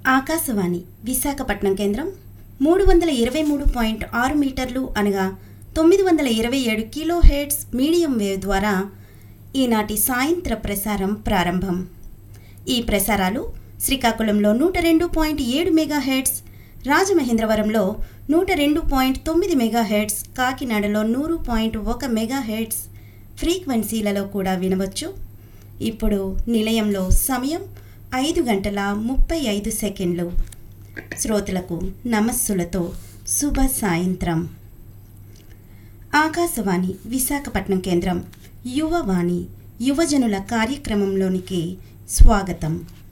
ఆకాశవాణి విశాఖపట్నం కేంద్రం మూడు వందల ఇరవై మూడు పాయింట్ ఆరు మీటర్లు అనగా తొమ్మిది వందల ఇరవై ఏడు కిలో హెడ్స్ మీడియం వేవ్ ద్వారా ఈనాటి సాయంత్ర ప్రసారం ప్రారంభం ఈ ప్రసారాలు శ్రీకాకుళంలో నూట రెండు పాయింట్ ఏడు మెగా హెడ్స్ రాజమహేంద్రవరంలో నూట రెండు పాయింట్ తొమ్మిది మెగా హెడ్స్ కాకినాడలో నూరు పాయింట్ ఒక మెగా హెడ్స్ ఫ్రీక్వెన్సీలలో కూడా వినవచ్చు ఇప్పుడు నిలయంలో సమయం ఐదు గంటల ముప్పై ఐదు సెకండ్లు శ్రోతలకు నమస్సులతో శుభ సాయంత్రం ఆకాశవాణి విశాఖపట్నం కేంద్రం యువవాణి యువజనుల కార్యక్రమంలోనికి స్వాగతం